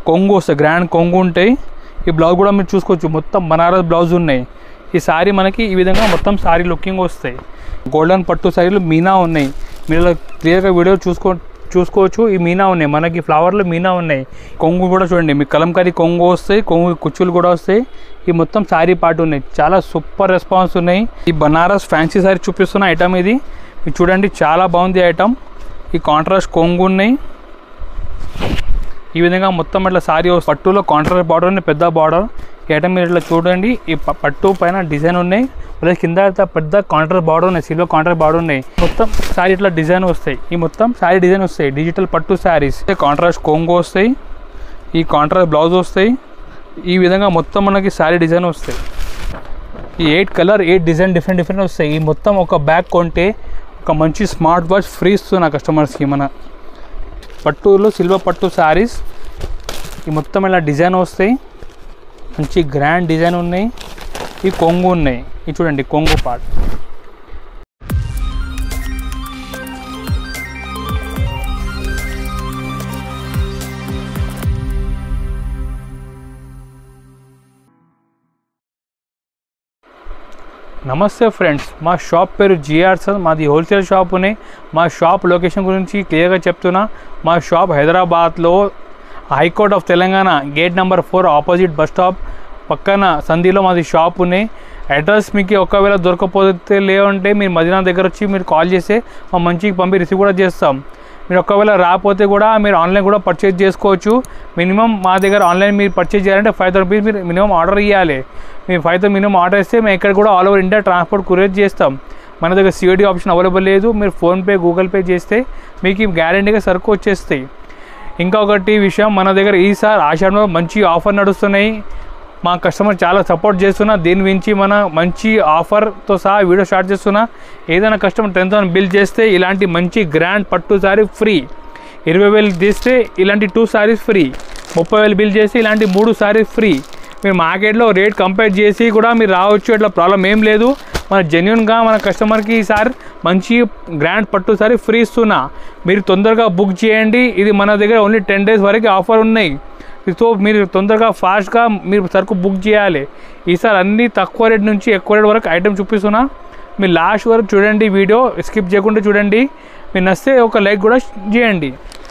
కొంగు వస్తాయి గ్రాండ్ కొంగు ఉంటాయి ఈ బ్లౌజ్ కూడా మీరు చూసుకోవచ్చు మొత్తం బనారస్ బ్లౌజ్ ఉన్నాయి ఈ శారీ మనకి ఈ విధంగా మొత్తం శారీ లుకింగ్ వస్తాయి గోల్డెన్ పట్టు శారీలు మీనా ఉన్నాయి మీరు ఇలా క్లియర్గా వీడియో చూసుకో చూసుకోవచ్చు ఈ మీనా ఉన్నాయి మనకి ఫ్లవర్లు మీనా ఉన్నాయి కొంగు కూడా చూడండి మీ కలంకారీ కొంగు వస్తాయి కొంగు కుచ్చులు కూడా వస్తాయి ఈ మొత్తం శారీ పార్ట్ ఉన్నాయి చాలా సూపర్ రెస్పాన్స్ ఉన్నాయి ఈ బనారస్ ఫ్యాన్సీ శారీ చూపిస్తున్న ఐటమ్ ఇది మీరు చూడండి చాలా బాగుంది ఐటమ్ ఈ కాంట్రాస్ట్ కొంగు ఉన్నాయి ఈ విధంగా మొత్తం ఇట్లా సారీ పట్టులో కాంట్రాస్ట్ బార్డర్ ఉంది పెద్ద బార్డర్ ఈ ఐటమ్ మీరు ఇట్లా చూడండి ఈ ప- పట్టు పైన డిజైన్ ఉన్నాయి ప్లస్ కింద ఇట్లా పెద్ద కాంట్రాస్ట్ బార్డర్ ఉన్నాయి సిల్వర్ కాంట్రాస్ట్ బార్డర్ ఉన్నాయి మొత్తం సారీ ఇట్లా డిజైన్ వస్తాయి ఈ మొత్తం సారీ డిజైన్ వస్తాయి డిజిటల్ పట్టు శారీస్ కాంట్రాస్ట్ కొంగు వస్తాయి ఈ కాంట్రాస్ట్ బ్లౌజ్ వస్తాయి ఈ విధంగా మొత్తం మనకి శారీ డిజైన్ వస్తాయి ఈ eight colour eight design different different వస్తాయి ఈ మొత్తం ఒక బ్యాగ్ కొంటే ఒక మంచి స్మార్ట్ వాచ్ ఫ్రీ ఇస్తున్నా కస్టమర్స్కి మన పట్టులో సిల్వర్ పట్టు శారీస్ ఈ మొత్తం ఇలా డిజైన్ వస్తాయి మంచి గ్రాండ్ డిజైన్ ఉన్నాయి ఈ కొంగు ఉన్నాయి ఇది చూడండి కొంగు పార్ట్ నమస్తే ఫ్రెండ్స్ మా షాప్ పేరు జిఆర్ సార్ మాది హోల్సేల్ షాప్ ఉన్నాయి మా షాప్ లొకేషన్ గురించి క్లియర్గా చెప్తున్నా మా షాప్ హైదరాబాద్లో high court of Telangana gate number four opposite bus stop పక్కన సంధిలో మాది షాప్ ఉన్నాయి అడ్రస్ మీకు ఒకవేళ దొరకకపోతే లేవంటే మీరు మదీనా దగ్గర వచ్చి మీరు కాల్ చేస్తే మా మంచికి పంపి రిసీవ్ కూడా చేస్తాం మీరు ఒకవేళ రాకపోతే కూడా మీరు ఆన్లైన్ కూడా పర్చేజ్ చేసుకోవచ్చు మినిమం మా దగ్గర ఆన్లైన్ మీరు పర్చేజ్ చేయాలంటే ఫైవ్ థౌసండ్ రూపీస్ మీరు మినిమం ఆర్డర్ ఇవ్వాలి మీరు ఫైవ్ థౌసండ్ మినిమం ఆర్డర్ ఇస్తే మేము ఇక్కడ కూడా all over India transport courier చేస్తాం మన దగ్గర సిఓడి ఆప్షన్ అవైలబుల్ లేదు మీరు ఫోన్పే గూగుల్ పే చేస్తే మీకు గ్యారంటీగా సరుకు వచ్చేస్తాయి ఇంకొకటి విషయం మన దగ్గర ఈసారి ఆషాఢంలో మంచి ఆఫర్ నడుస్తున్నాయి మా కస్టమర్ చాలా సపోర్ట్ చేస్తున్నా దీని గురించి మన మంచి ఆఫర్తో సహా వీడియో స్టార్ట్ చేస్తున్నా ఏదైనా కస్టమర్ టెన్ థౌసండ్ బిల్ చేస్తే ఇలాంటి మంచి గ్రాండ్ పట్టు సారీ ఫ్రీ ఇరవై వేలు తీస్తే ఇలాంటి టూ సారీస్ ఫ్రీ ముప్పై వేలు బిల్ చేస్తే ఇలాంటి మూడు సారీస్ ఫ్రీ మీరు మార్కెట్లో రేట్ కంపేర్ చేసి కూడా మీరు రావచ్చు ఇట్లా ప్రాబ్లం ఏం లేదు మన జెన్యున్గా మన కస్టమర్కి ఈసారి మంచి గ్రాండ్ పట్టు సారీ ఫ్రీ ఇస్తున్నా మీరు తొందరగా బుక్ చేయండి ఇది మన దగ్గర ఓన్లీ టెన్ డేస్ వరకు ఆఫర్ ఉన్నాయి సో మీరు తొందరగా ఫాస్ట్గా మీరు సరుకు బుక్ చేయాలి ఈసారి అన్ని తక్కువ రేట్ నుంచి ఎక్కువ రేట్ వరకు ఐటమ్ చూపిస్తున్నా మీరు లాస్ట్ వరకు చూడండి వీడియో స్కిప్ చేయకుండా చూడండి మీరు నచ్చితే ఒక లైక్ కూడా చేయండి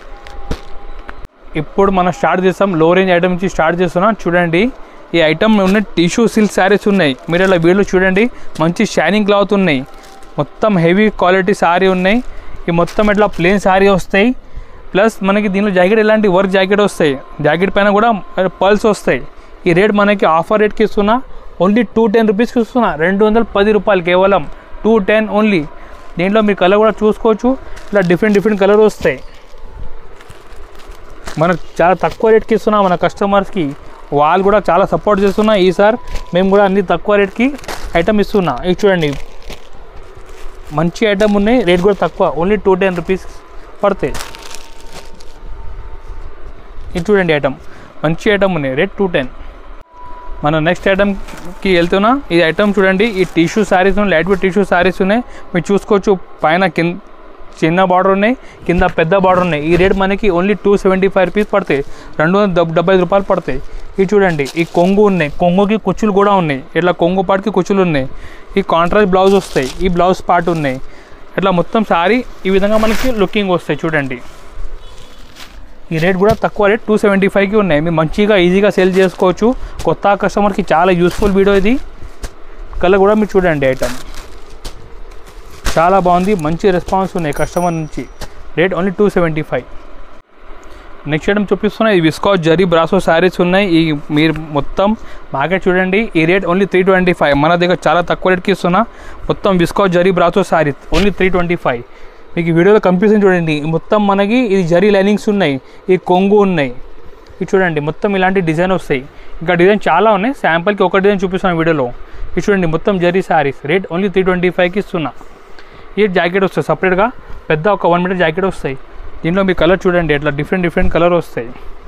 ఇప్పుడు మనం స్టార్ట్ చేస్తాం లో రేంజ్ ఐటమ్ నుంచి స్టార్ట్ చేస్తున్నాం చూడండి ఈ ఐటమ్ ఉన్న టిష్యూ సిల్క్ శారీస్ ఉన్నాయి మీరు ఇలా వీడియో చూడండి మంచి షైనింగ్ క్లాత్ ఉన్నాయి మొత్తం హెవీ క్వాలిటీ శారీ ఉన్నాయి ఈ మొత్తం ఇట్లా ప్లేన్ శారీ వస్తాయి ప్లస్ మనకి దీనిలో జాకెట్ ఇలాంటి వర్క్ జాకెట్ వస్తాయి జాకెట్ పైన కూడా పల్స్ వస్తాయి ఈ రేట్ మనకి ఆఫర్ రేట్కి ఇస్తున్నా ఓన్లీ టూ టెన్ రూపీస్కి ఇస్తున్నా రెండు వందల పది రూపాయలు కేవలం టూ టెన్ ఓన్లీ దీంట్లో మీరు కలర్ కూడా చూసుకోవచ్చు ఇలా డిఫరెంట్ డిఫరెంట్ కలర్ వస్తాయి మనకు చాలా తక్కువ రేట్కి ఇస్తున్నా మన కస్టమర్స్కి వాళ్ళు కూడా చాలా సపోర్ట్ చేస్తున్నా ఈసారి మేము కూడా అన్ని తక్కువ రేట్కి ఐటమ్ ఇస్తున్నా ఇది చూడండి మంచి ఐటమ్ ఉన్నాయి రేట్ కూడా తక్కువ ఓన్లీ టూ టెన్ రూపీస్ పడతాయి ఇది చూడండి ఐటమ్ మంచి ఐటమ్ ఉన్నాయి రేట్ టూ టెన్ మనం నెక్స్ట్ ఐటమ్కి వెళ్తున్నా ఈ ఐటమ్ చూడండి ఈ టిష్యూ శారీస్ ఉన్నాయి లైట్ వెయిట్ టిష్యూ శారీస్ ఉన్నాయి మీరు చూసుకోవచ్చు పైన కింద చిన్న బార్డర్ ఉన్నాయి కింద పెద్ద బార్డర్ ఉన్నాయి ఈ రేట్ మనకి only two seventy five rupees పడతాయి రెండు వందల డెబ్- డెబ్బై ఐదు రూపాయలు పడతాయి ఇది చూడండి ఈ కొంగు ఉన్నాయి కొంగుకి కుచ్చులు కూడా ఉన్నాయి ఇట్లా కొంగు పాటుకి కుచ్చులు ఉన్నాయి ఈ కాంట్రాస్ట్ బ్లౌజ్ వస్తాయి ఈ బ్లౌజ్ పార్ట్ ఉన్నాయి ఇట్లా మొత్తం సారీ ఈ విధంగా మనకి లుకింగ్ వస్తాయి చూడండి ఈ రేట్ కూడా తక్కువ రేట్ టూ సెవెంటీ ఫైవ్కి ఉన్నాయి మీరు మంచిగా ఈజీగా సేల్ చేసుకోవచ్చు కొత్త కస్టమర్కి చాలా యూస్ఫుల్ వీడియో ఇది కలర్ కూడా మీరు చూడండి ఐటమ్ చాలా బాగుంది మంచి రెస్పాన్స్ ఉన్నాయి కస్టమర్ నుంచి rate only two seventy five next item చూపిస్తున్నా ఈ విస్కాస్ జరీ బ్రాసో శారీస్ ఉన్నాయి ఈ మీరు మొత్తం మార్కెట్ చూడండి ఈ rate only three twenty five మన దగ్గర చాలా తక్కువ రేట్కి ఇస్తున్నా మొత్తం విస్కాస్ జరీ బ్రాసో sari only three twenty five మీకు ఈ వీడియోలో కన్ఫ్యూజన్ చూడండి మొత్తం మనకి ఇది జరీ లైనింగ్స్ ఉన్నాయి ఈ కొంగు ఉన్నాయి ఇది చూడండి మొత్తం ఇలాంటి డిజైన్ వస్తాయి ఇంకా డిజైన్ చాలా ఉన్నాయి శాంపుల్కి ఒక డిజైన్ చూపిస్తాను వీడియోలో ఇది చూడండి మొత్తం జరీ saris rate only three twenty ఫైవ్కి ఇస్తున్నా ఈ జాకెట్ వస్తాయి సపరేట్గా పెద్ద ఒక వన్ మీటర్ జాకెట్ వస్తాయి దీంట్లో మీ కలర్ చూడండి ఇట్లా డిఫరెంట్ డిఫరెంట్ కలర్ వస్తాయి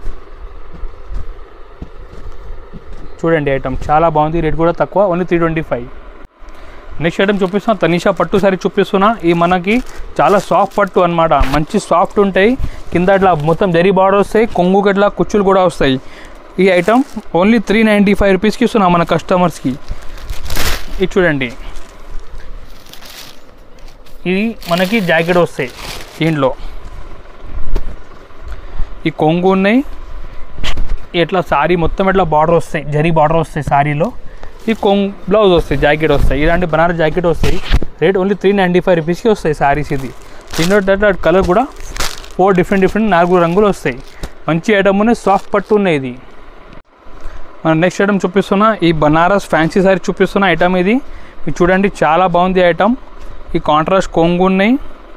చూడండి ఐటమ్ చాలా బాగుంది రేట్ కూడా తక్కువ only three twenty five next item చూపిస్తున్నా తనీషా పట్టు సారీ చూపిస్తున్నా ఈ మనకి చాలా సాఫ్ట్ పట్టు అన్నమాట మంచి సాఫ్ట్ ఉంటాయి కింద ఇట్లా మొత్తం జరీ బార్డర్ వస్తాయి కొంగుకి ఇట్లా కుచ్చులు కూడా వస్తాయి ఈ item only three ninety five రూపీస్కి ఇస్తున్నాం మన కస్టమర్స్కి ఇది చూడండి ఇది మనకి జాకెట్ వస్తాయి దీంట్లో ఈ కొంగు ఉన్నాయి ఇట్లా సారీ మొత్తం ఇట్లా బార్డర్ వస్తాయి జరీ బార్డర్ వస్తాయి సారీలో ఈ కొంగు బ్లౌజ్ వస్తాయి జాకెట్ వస్తాయి ఇలాంటి బనారస్ జాకెట్ వస్తాయి rate only three ninety five రూపీస్కి వస్తాయి సారీస్ ఇది దీంట్లో అట్లా కలర్ కూడా ఫోర్ డిఫరెంట్ డిఫరెంట్ నాలుగు రంగులు వస్తాయి మంచి ఐటమ్ ఉన్నాయి సాఫ్ట్ పట్టు ఉన్నాయి ఇది మన నెక్స్ట్ ఐటమ్ చూపిస్తున్నా ఈ బనారస్ ఫ్యాన్సీ సారీ చూపిస్తున్న ఐటమ్ ఇది ఇది చూడండి చాలా బాగుంది ఐటమ్ ఈ కాంట్రాస్ట్ కొంగు ఉన్నాయి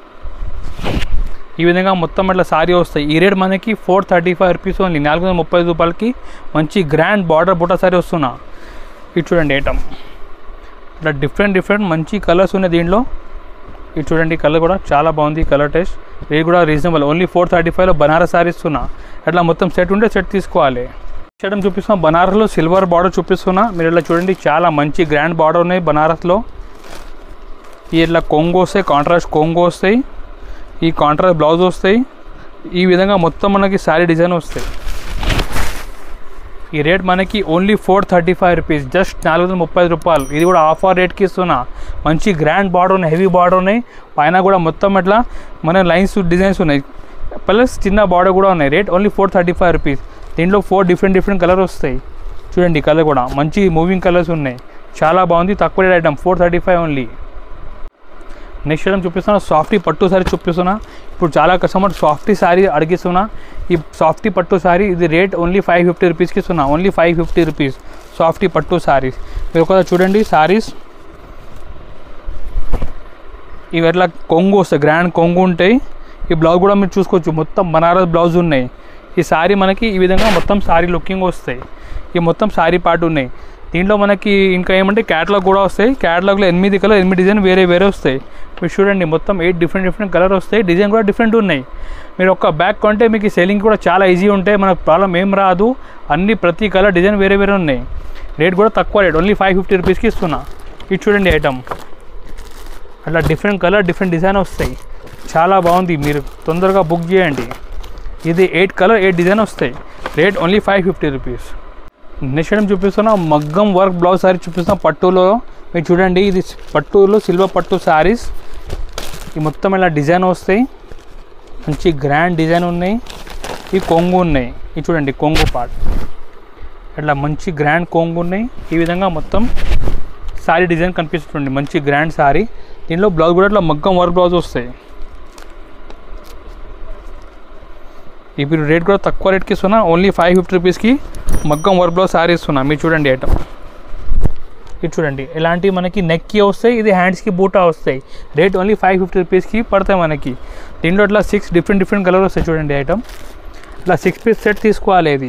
ఈ విధంగా మొత్తం ఇట్లా సారీ వస్తాయి ఈ రేట్ మనకి four thirty five rupees only నాలుగు వందల ముప్పై ఐదు రూపాయలకి మంచి గ్రాండ్ బార్డర్ బుట్ట సారీ వస్తున్నా ఇది చూడండి ఐటమ్ ఇట్లా డిఫరెంట్ డిఫరెంట్ మంచి కలర్స్ ఉన్నాయి దీంట్లో ఇది చూడండి కలర్ కూడా చాలా బాగుంది కలర్ టేస్ట్ రేట్ కూడా రీజనబుల్ ఓన్లీ ఫోర్ థర్టీ ఫైవ్లో బనారస్ సారీ ఇస్తున్నా అట్లా మొత్తం సెట్ ఉంటే సెట్ తీసుకోవాలి చేయడం చూపిస్తున్నా బనారస్లో సిల్వర్ బార్డర్ చూపిస్తున్నా మీరు ఇట్లా చూడండి చాలా మంచి గ్రాండ్ బార్డర్ ఉన్నాయి బనారస్లో ఈ ఇట్లా కొంగు వస్తాయి కాంట్రాస్ట్ కొంగు వస్తాయి ఈ కాంట్రాస్ట్ బ్లౌజ్ వస్తాయి ఈ విధంగా మొత్తం మనకి శారీ డిజైన్ వస్తాయి ఈ రేట్ మనకి only four thirty five rupees just నాలుగు వందల ముప్పై ఐదు రూపాయలు ఇది కూడా ఆఫర్ రేట్కి ఇస్తున్నా మంచి గ్రాండ్ బార్డర్ ఉన్నాయి హెవీ బార్డర్ ఉన్నాయి పైన కూడా మొత్తం ఇట్లా మన లైన్స్ డిజైన్స్ ఉన్నాయి ప్లస్ చిన్న బార్డర్ కూడా ఉన్నాయి rate only four thirty five rupees దీంట్లో ఫోర్ డిఫరెంట్ డిఫరెంట్ కలర్ వస్తాయి చూడండి కలర్ కూడా మంచి మూవింగ్ కలర్స్ ఉన్నాయి చాలా బాగుంది తక్కువ rate item four thirty five only next item చూపిస్తున్నా సాఫ్టీ పట్టు సారీ చూపిస్తున్నా ఇప్పుడు చాలా కస్టమర్ సాఫ్టీ సారీ అడిగిస్తున్నా ఈ సాఫ్టీ పట్టు సారీ ఇది రేట్ ఓన్లీ ఫైవ్ ఫిఫ్టీ రూపీస్కి ఇస్తున్నా only five fifty rupees softy పట్టు సారీస్ మీరు ఒకసారి చూడండి సారీస్ ఇవి ఎట్లా కొంగు వస్తాయి గ్రాండ్ కొంగు ఉంటాయి ఈ బ్లౌజ్ కూడా మీరు చూసుకోవచ్చు మొత్తం బనారస్ బ్లౌజ్ ఉన్నాయి ఈ సారీ మనకి ఈ విధంగా మొత్తం సారీ లుకింగ్ వస్తాయి ఈ మొత్తం సారీ పార్ట్ ఉన్నాయి దీంట్లో మనకి ఇంకా ఏమంటే క్యాటలాగ్ కూడా వస్తాయి క్యాటలాగ్లో ఎనిమిది కలర్ ఎనిమిది డిజైన్ వేరే వేరే వస్తాయి మీరు చూడండి మొత్తం ఎయిట్ డిఫరెంట్ డిఫరెంట్ కలర్ వస్తాయి డిజైన్ కూడా డిఫరెంట్ ఉన్నాయి మీరు ఒక బ్యాగ్ కొంటే మీకు సెల్లింగ్ కూడా చాలా ఈజీ ఉంటాయి మనకు ప్రాబ్లం ఏం రాదు అన్ని ప్రతి కలర్ డిజైన్ వేరే వేరే ఉన్నాయి రేట్ కూడా తక్కువ రేట్ ఓన్లీ ఫైవ్ ఫిఫ్టీ రూపీస్కి ఇస్తున్నా ఇది చూడండి ఐటమ్ అట్లా డిఫరెంట్ కలర్ డిఫరెంట్ డిజైన్ వస్తాయి చాలా బాగుంది మీరు తొందరగా బుక్ చేయండి ఇది ఎయిట్ కలర్ ఎయిట్ డిజైన్ వస్తాయి rate only five fifty rupees next item చూపిస్తున్నా మగ్గం వర్క్ బ్లౌజ్ సారీ చూపిస్తున్నా పట్టులో మీరు చూడండి ఇది పట్టులో సిల్వర్ పట్టు సారీస్ ఈ మొత్తం ఇలా డిజైన్ వస్తాయి మంచి గ్రాండ్ డిజైన్ ఉన్నాయి ఈ కొంగు ఉన్నాయి ఇది చూడండి కొంగు పార్ట్ ఇట్లా మంచి గ్రాండ్ కొంగు ఉన్నాయి ఈ విధంగా మొత్తం సారీ డిజైన్ కనిపిస్తుంది మంచి గ్రాండ్ సారీ దీనిలో బ్లౌజ్ కూడా ఇట్లా మగ్గం వర్క్ బ్లౌజ్ వస్తాయి ఇప్పుడు రేట్ కూడా తక్కువ రేట్కి ఇస్తున్నా ఓన్లీ ఫైవ్ ఫిఫ్టీ రూపీస్కి మగ్గం వర్క్ బ్లౌజ్ సారీ ఇస్తున్నా మీరు చూడండి ఐటమ్ ఇది చూడండి ఇలాంటి మనకి నెక్కి వస్తాయి ఇది హ్యాండ్స్కి బూటా వస్తాయి రేట్ ఓన్లీ ఫైవ్ ఫిఫ్టీ రూపీస్కి పడతాయి మనకి దీంట్లో ఇట్లా సిక్స్ డిఫరెంట్ డిఫరెంట్ కలర్ వస్తాయి చూడండి ఐటమ్ ఇట్లా సిక్స్ పీస్ సెట్ తీసుకోవాలి ఇది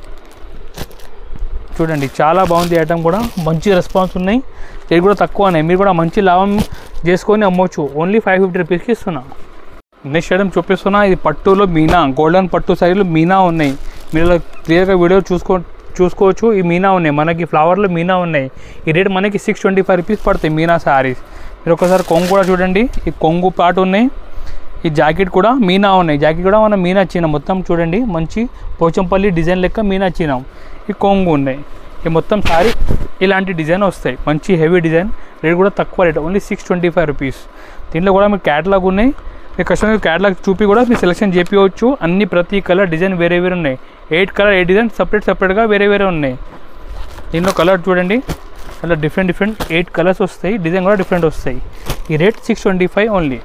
చూడండి చాలా బాగుంది ఐటమ్ కూడా మంచి రెస్పాన్స్ ఉన్నాయి రేట్ కూడా తక్కువ ఉన్నాయి మీరు కూడా మంచి లాభం చేసుకొని అమ్మవచ్చు ఓన్లీ ఫైవ్ ఫిఫ్టీ రూపీస్కి ఇస్తున్నా నెక్స్ట్ ఐటమ్ చూపిస్తున్నా ఇది పట్టులో మీనా గోల్డెన్ పట్టు సారీలు మీనా ఉన్నాయి మీరు ఇలా క్లియర్గా వీడియో చూసుకో చూసుకోవచ్చు ఈ మీనా ఉన్నాయి మనకి ఫ్లవర్లో మీనా ఉన్నాయి ఈ రేట్ మనకి సిక్స్ ట్వంటీ ఫైవ్ రూపీస్ పడతాయి మీనా సారీస్ మీరు ఒకసారి కొంగు కూడా చూడండి ఈ కొంగు పాటు ఉన్నాయి ఈ జాకెట్ కూడా మీనా ఉన్నాయి జాకెట్ కూడా మనం మీనా ఇచ్చినాం మొత్తం చూడండి మంచి పోచంపల్లి డిజైన్ లెక్క మీనా ఇచ్చినాం ఈ కొంగు ఉన్నాయి ఈ మొత్తం సారీ ఇలాంటి డిజైన్ వస్తాయి మంచి హెవీ డిజైన్ రేట్ కూడా తక్కువ rate only six twenty five rupees దీంట్లో కూడా మీకు క్యాటలాగ్ ఉన్నాయి మీ కస్టమర్ క్యాటలాగ్ చూపి కూడా మీరు సెలెక్షన్ చేపించవచ్చు అన్ని ప్రతి కలర్ డిజైన్ వేరే వేరే ఉన్నాయి eight colour eight design separate సపరేట్గా వేరే వేరే ఉన్నాయి దీనిలో కలర్ చూడండి అలా డిఫరెంట్ డిఫరెంట్ ఎయిట్ కలర్స్ వస్తాయి డిజైన్ కూడా డిఫరెంట్ వస్తాయి ఈ rate six twenty five only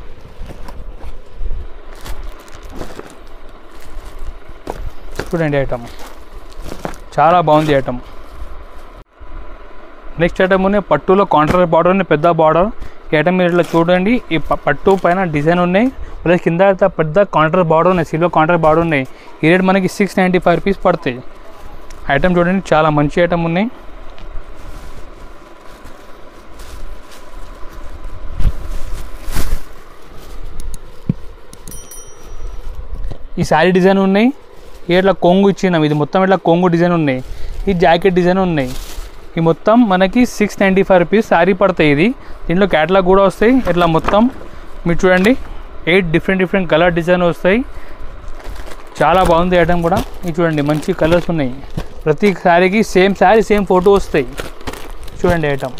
చూడండి ఐటమ్ చాలా బాగుంది ఐటమ్ నెక్స్ట్ ఐటమ్ ఉన్నాయి పట్టులో కాంట్రాస్ట్ బార్డర్ ఉన్నాయి పెద్ద బార్డర్ ఈ ఐటమ్ మీరు ఇట్లా చూడండి ఈ ప- పట్టు పైన డిజైన్ ఉన్నాయి ప్లస్ కింద అయితే పెద్ద కాంట్రాస్ట్ బార్డర్ ఉన్నాయి సిల్వర్ కాంట్రాస్ట్ బార్డర్ ఉన్నాయి ఈ రేట్ మనకి సిక్స్ నైంటీ ఫైవ్ రూపీస్ పడతాయి ఐటమ్ చూడండి చాలా మంచి ఐటమ్ ఉన్నాయి ఈ శారీ డిజైన్ ఉన్నాయి ఈ ఇట్లా కొంగు ఇచ్చినాం ఇది మొత్తం ఇట్లా కొంగు డిజైన్ ఉన్నాయి ఈ జాకెట్ డిజైన్ ఉన్నాయి ఈ మొత్తం మనకి six ninety five rupees sari పడతాయి ఇది దీంట్లో క్యాటలాగ్ కూడా వస్తాయి ఇట్లా మొత్తం మీరు చూడండి eight different different colour design వస్తాయి చాలా బాగుంది ఐటమ్ కూడా ఇది చూడండి మంచి కలర్స్ ఉన్నాయి ప్రతి శారీకి సేమ్ శారీ సేమ్ ఫోటో వస్తాయి చూడండి ఐటమ్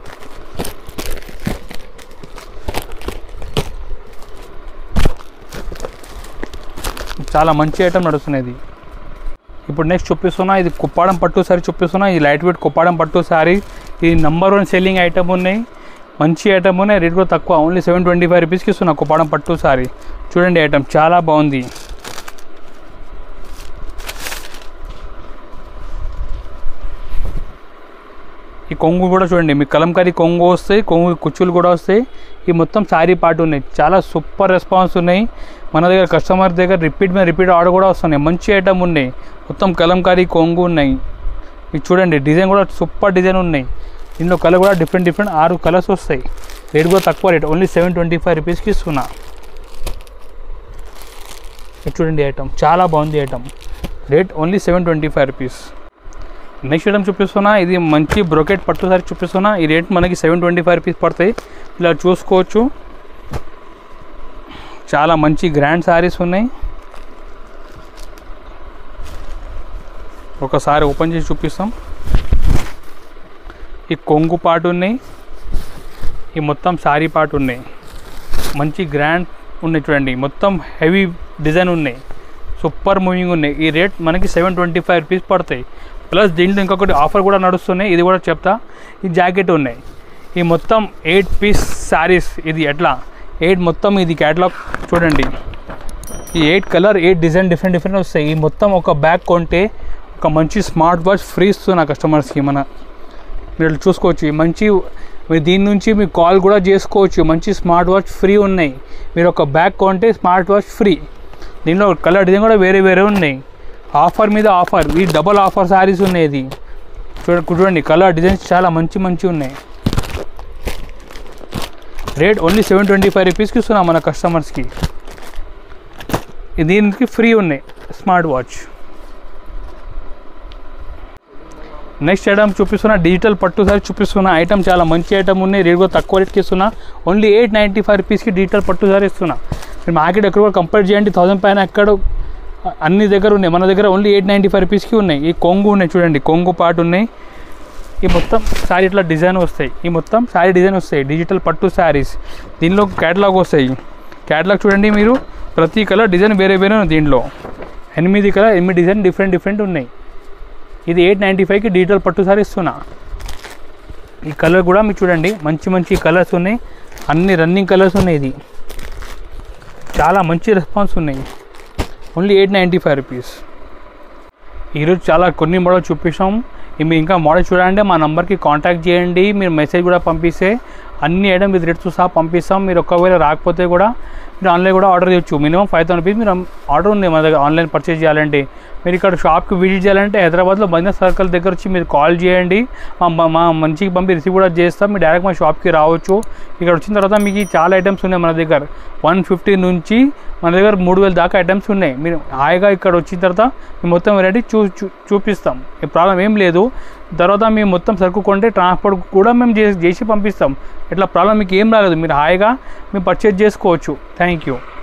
చాలా మంచి ఐటమ్ నడుస్తున్నది ఇప్పుడు నెక్స్ట్ చూపిస్తున్నా ఇది కుప్పాడం పట్టు సారీ చూపిస్తున్నా ఇది లైట్ వెయిట్ కుప్పాడం పట్టు సారీ ఇది నంబర్ వన్ సెల్లింగ్ ఐటమ్ ఉన్నాయి మంచి ఐటమ్ ఉన్నాయి రేట్ కూడా తక్కువ ఓన్లీ సెవెన్ ట్వంటీ ఫైవ్ రూపీస్కి ఇస్తున్నా కుప్పాడం పట్టు సారీ చూడండి ఐటమ్ చాలా బాగుంది ఈ కొంగు కూడా చూడండి మీ కలంకారీ కొంగు వస్తాయి కొంగు కుచ్చులు కూడా వస్తాయి ఈ మొత్తం శారీ పార్ట్ ఉన్నాయి చాలా సూపర్ రెస్పాన్స్ ఉన్నాయి మన దగ్గర కస్టమర్ దగ్గర రిపీట్ మీద రిపీట్ ఆర్డర్ కూడా వస్తున్నాయి మంచి ఐటమ్ ఉన్నాయి మొత్తం కలంకారీ కొంగు ఉన్నాయి ఇది చూడండి డిజైన్ కూడా సూపర్ డిజైన్ ఉన్నాయి ఇందులో కలర్ కూడా డిఫరెంట్ డిఫరెంట్ ఆరు కలర్స్ వస్తాయి రేట్ కూడా తక్కువ rate only seven twenty five రూపీస్కి ఇస్తున్నా ఇది చూడండి ఐటమ్ చాలా బాగుంది item rate only seven twenty five rupees next item చూపిస్తున్నా ఇది మంచి బ్రోకెట్ పట్టు సారీ చూపిస్తున్నా ఈ రేట్ మనకి సెవెన్ ట్వంటీ ఫైవ్ రూపీస్ పడతాయి ఇలా చూసుకోవచ్చు చాలా మంచి గ్రాండ్ సారీస్ ఉన్నాయి ఒకసారి ఓపెన్ చేసి చూపిస్తాం ఈ కొంగు పాటు ఉన్నాయి ఈ మొత్తం సారీ పాటు ఉన్నాయి మంచి గ్రాండ్ ఉన్నాయి చూడండి మొత్తం హెవీ డిజైన్ ఉన్నాయి సూపర్ మూవింగ్ ఉన్నాయి ఈ రేట్ మనకి సెవెన్ ట్వంటీ ఫైవ్ రూపీస్ పడతాయి ప్లస్ దీంట్లో ఇంకొకటి ఆఫర్ కూడా నడుస్తున్నాయి ఇది కూడా చెప్తా ఈ జాకెట్ ఉన్నాయి ఈ మొత్తం ఎయిట్ పీస్ శారీస్ ఇది ఎట్లా ఎయిట్ మొత్తం ఇది క్యాటలాగ్ చూడండి ఈ eight colour eight design different different వస్తాయి ఈ మొత్తం ఒక బ్యాగ్ కొంటే ఒక మంచి స్మార్ట్ వాచ్ ఫ్రీ ఇస్తున్నా కస్టమర్స్కి మన మీరు చూసుకోవచ్చు ఈ మంచి మీరు దీని నుంచి మీరు కాల్ కూడా చేసుకోవచ్చు మంచి స్మార్ట్ వాచ్ ఫ్రీ ఉన్నాయి మీరు ఒక బ్యాగ్ కొంటే స్మార్ట్ వాచ్ ఫ్రీ దీనిలో కలర్ డిజైన్ కూడా వేరే వేరే ఉన్నాయి ఆఫర్ మీద ఆఫర్ ఈ డబల్ ఆఫర్ శారీస్ ఉన్నాయి ఇది చూడ చూడండి కలర్ డిజైన్స్ చాలా మంచి మంచి ఉన్నాయి rate only seven twenty five రూపీస్కి ఇస్తున్నాం మన కస్టమర్స్కి దీనికి ఫ్రీ ఉన్నాయి స్మార్ట్ వాచ్ నెక్స్ట్ ఐటమ్ చూపిస్తున్నా డిజిటల్ పట్టు సారీ చూపిస్తున్నా ఐటమ్ చాలా మంచి ఐటమ్ ఉన్నాయి రేట్ కూడా తక్కువ రేట్కి ఇస్తున్నా ఓన్లీ ఎయిట్ నైంటీ ఫైవ్ రూపీస్కి డిజిటల్ పట్టు సారీ ఇస్తున్నా మీరు మార్కెట్ ఎక్కడ కూడా కంపేర్ చేయండి థౌసండ్ పైన ఎక్కడ అన్ని దగ్గర ఉన్నాయి మన దగ్గర ఓన్లీ ఎయిట్ నైంటీ ఫైవ్ రూపీస్కి ఉన్నాయి ఈ కొంగు ఉన్నాయి చూడండి కొంగు పాటు ఉన్నాయి ఈ మొత్తం శారీ ఇట్లా డిజైన్ వస్తాయి ఈ మొత్తం శారీ డిజైన్ వస్తాయి డిజిటల్ పట్టు శారీస్ దీనిలో క్యాటలాగ్ వస్తాయి క్యాటలాగ్ చూడండి మీరు ప్రతి కలర్ డిజైన్ వేరే వేరే ఉంది దీంట్లో ఎనిమిది కలర్ ఎనిమిది డిజైన్ డిఫరెంట్ డిఫరెంట్ ఉన్నాయి ఇది ఎయిట్ నైంటీ ఫైవ్కి డిజిటల్ పట్టు సారీ ఇస్తున్నా ఈ కలర్ కూడా మీకు చూడండి మంచి మంచి కలర్స్ ఉన్నాయి అన్ని రన్నింగ్ కలర్స్ ఉన్నాయి ఇది చాలా మంచి రెస్పాన్స్ ఉన్నాయి only eight ninety five rupees ఈరోజు చాలా కొన్ని మోడల్ చూపించాం మీరు ఇంకా మోడల్ చూడాలంటే మా నంబర్కి కాంటాక్ట్ చేయండి మీరు మెసేజ్ కూడా పంపిస్తే అన్ని ఐటమ్ విత్ రేట్స్ సహా పంపిస్తాం మీరు ఒకవేళ రాకపోతే కూడా మీరు ఆన్లైన్ కూడా ఆర్డర్ చేయొచ్చు మినిమం ఫైవ్ థౌసండ్ రూపీస్ మీరు ఆర్డర్ ఉంది మన దగ్గర ఆన్లైన్ పర్చేజ్ చేయాలంటే మీరు ఇక్కడ షాప్కి విజిట్ చేయాలంటే హైదరాబాద్లో బంజర్ సర్కిల్ దగ్గర వచ్చి మీరు కాల్ చేయండి మా మా మంచికి పంపి రిసీవ్ కూడా చేస్తాం మీరు డైరెక్ట్ మా షాప్కి రావచ్చు ఇక్కడ వచ్చిన తర్వాత మీకు చాలా ఐటమ్స్ ఉన్నాయి మన దగ్గర వన్ ఫిఫ్టీ నుంచి మన దగ్గర మూడు వేల దాకా ఐటమ్స్ ఉన్నాయి మీరు హాయిగా ఇక్కడ వచ్చిన తర్వాత మేము మొత్తం వెరైటీ చూ చూ- చూపిస్తాం ఈ ప్రాబ్లం ఏం లేదు తర్వాత మేము మొత్తం సరుకు కొంటే ట్రాన్స్పోర్ట్ కూడా మేము చేసి చేసి పంపిస్తాం ఇట్లా ప్రాబ్లం మీకు ఏం రాలేదు మీరు హాయిగా మేము పర్చేజ్ చేసుకోవచ్చు థ్యాంక్ యూ